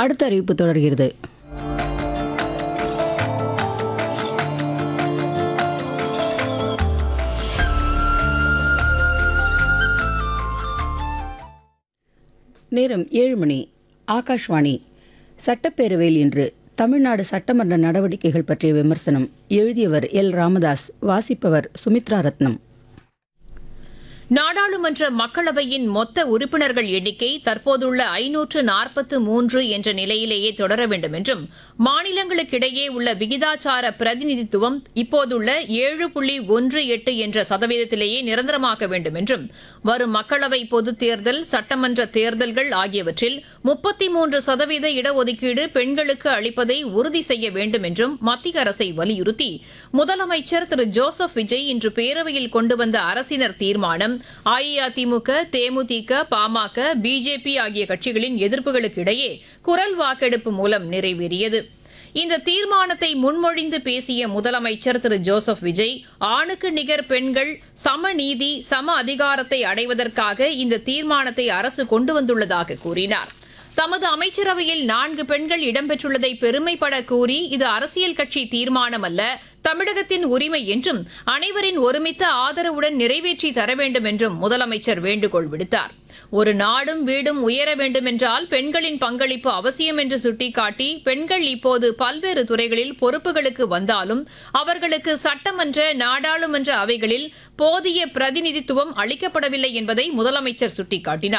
அடுத்த அறிவிப்பு தொடர்கிறது நேரம் ஏழு மணி ஆகாஷ்வாணி சட்டப்பேரவையில் இன்று தமிழ்நாடு சட்டமன்ற நடவடிக்கைகள் பற்றிய விமர்சனம் எழுதியவர் எல் ராமதாஸ் வாசிப்பவர் சுமித்ரா ரத்னம் நாடாளுமன்ற மக்களவையின் மொத்த உறுப்பினர்கள் எண்ணிக்கை தற்போதுள்ள ஐநூற்று நாற்பத்து மூன்று என்ற நிலையிலேயே தொடர வேண்டும் என்றும் மாநிலங்களுக்கிடையே உள்ள விகிதாச்சார பிரதிநிதித்துவம் இப்போதுள்ள ஏழு புள்ளி ஒன்று எட்டு என்ற சதவீதத்திலேயே நிரந்தரமாக்க வேண்டும் என்றும் வரும் மக்களவை பொதுத் தேர்தல் சட்டமன்ற தேர்தல்கள் ஆகியவற்றில் முப்பத்தி மூன்று சதவீத இடஒதுக்கீடு பெண்களுக்கு அளிப்பதை உறுதி செய்ய வேண்டும் என்றும் மத்திய அரசை வலியுறுத்தி முதலமைச்சர் திரு ஜோசப் விஜய் இன்று பேரவையில் கொண்டு வந்த அரசினர் தீர்மானம் அஇஅதிமுக தேமுதிக பாமக பிஜேபி ஆகிய கட்சிகளின் எதிர்ப்புகளுக்கு இடையே குரல் வாக்கெடுப்பு மூலம் நிறைவேறியது இந்த தீர்மானத்தை முன்மொழிந்து பேசிய முதலமைச்சர் திரு ஜோசப் விஜய் ஆணுக்கு நிகர் பெண்கள் சமநீதி சம அதிகாரத்தை அடைவதற்காக இந்த தீர்மானத்தை அரசு கொண்டு வந்துள்ளதாக கூறினார் தமது அமைச்சரவையில் நான்கு பெண்கள் இடம்பெற்றுள்ளதை பெருமைப்பட கூறி இது அரசியல் கட்சி தீர்மானம் அல்ல தமிழகத்தின் உரிமை என்றும் அனைவரின் ஒருமித்த ஆதரவுடன் நிறைவேற்றி தர வேண்டும் என்றும் முதலமைச்சர் வேண்டுகோள் விடுத்தார் ஒரு நாடும் வீடும் உயர வேண்டும் என்றால் பெண்களின் பங்களிப்பு அவசியம் என்று சுட்டிக்காட்டி பெண்கள் இப்போது பல்வேறு துறைகளில் பொறுப்புகளுக்கு வந்தாலும் அவர்களுக்கு சட்டமன்ற நாடாளுமன்ற அவைகளில் போதிய பிரதிநிதித்துவம் அளிக்கப்படவில்லை என்பதை முதலமைச்சர் சுட்டிக்காட்டினார்